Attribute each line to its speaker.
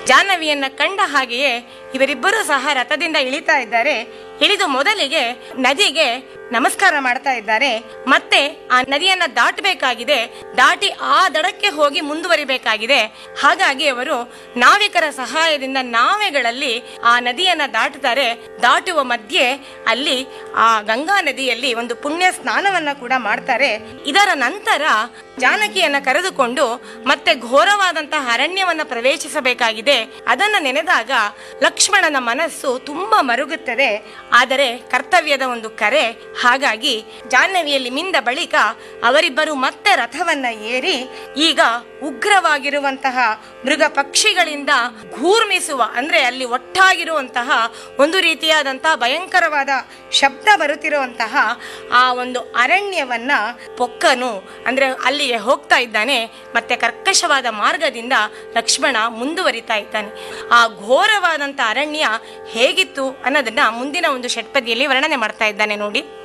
Speaker 1: ಜಾಹ್ನವಿಯನ್ನ ಕಂಡ ಹಾಗೆಯೇ ಇವರಿಬ್ಬರೂ ಸಹ ರಥದಿಂದ ಇಳಿತಾ ಇದ್ದಾರೆ ಇಳಿದು ಮೊದಲಿಗೆ ನದಿಗೆ ನಮಸ್ಕಾರ ಮಾಡ್ತಾ ಇದ್ದಾರೆ ಮತ್ತೆ ಆ ನದಿಯನ್ನ ದಾಟಬೇಕಾಗಿದೆ ದಾಟಿ ಆ ದಡಕ್ಕೆ ಹೋಗಿ ಮುಂದುವರಿಬೇಕಾಗಿದೆ ಹಾಗಾಗಿ ಅವರು ನಾವಿಕರ ಸಹಾಯದಿಂದ ನಾವೆಗಳಲ್ಲಿ ಆ ನದಿಯನ್ನ ದಾಟುತ್ತಾರೆ ದಾಟುವ ಮಧ್ಯೆ ಅಲ್ಲಿ ಆ ಗಂಗಾ ನದಿಯಲ್ಲಿ ಒಂದು ಪುಣ್ಯ ಸ್ನಾನವನ್ನ ಕೂಡ ಮಾಡ್ತಾರೆ ಇದರ ನಂತರ ಜಾನಕಿಯನ್ನ ಕರೆದುಕೊಂಡು ಮತ್ತೆ ಘೋರವಾದಂತಹ ಅರಣ್ಯವನ್ನ ಪ್ರವೇಶಿಸಬೇಕಾಗಿದೆ ಅದನ್ನ ನೆನೆದಾಗ ಲಕ್ಷ್ಮಣನ ಮನಸ್ಸು ತುಂಬಾ ಮರುಗುತ್ತದೆ ಆದರೆ ಕರ್ತವ್ಯದ ಒಂದು ಕರೆ ಹಾಗಾಗಿ ಜಾಹ್ನವಿಯಲ್ಲಿ ಮಿಂದ ಬಳಿಕ ಅವರಿಬ್ಬರು ಮತ್ತೆ ರಥವನ್ನ ಏರಿ ಈಗ ಉಗ್ರವಾಗಿರುವಂತಹ ಮೃಗ ಪಕ್ಷಿಗಳಿಂದ ಘೂರ್ಮಿಸುವ ಅಂದ್ರೆ ಅಲ್ಲಿ ಒಟ್ಟಾಗಿರುವಂತಹ ಒಂದು ರೀತಿಯಾದಂತಹ ಭಯಂಕರವಾದ ಶಬ್ದ ಬರುತ್ತಿರುವಂತಹ ಆ ಒಂದು ಅರಣ್ಯವನ್ನ ಪೊಕ್ಕನು ಅಂದ್ರೆ ಅಲ್ಲಿಗೆ ಹೋಗ್ತಾ ಇದ್ದಾನೆ ಮತ್ತೆ ಕರ್ಕಶವಾದ ಮಾರ್ಗದಿಂದ ಲಕ್ಷ್ಮಣ ಮುಂದುವರಿತಾ ಇದ್ದಾನೆ ಆ ಘೋರವಾದಂತ ಅರಣ್ಯ ಹೇಗಿತ್ತು ಅನ್ನೋದನ್ನ ಮುಂದಿನ ಒಂದು ಷಟ್ಪದಿಯಲ್ಲಿ ವರ್ಣನೆ ಮಾಡ್ತಾ ಇದ್ದಾನೆ ನೋಡಿ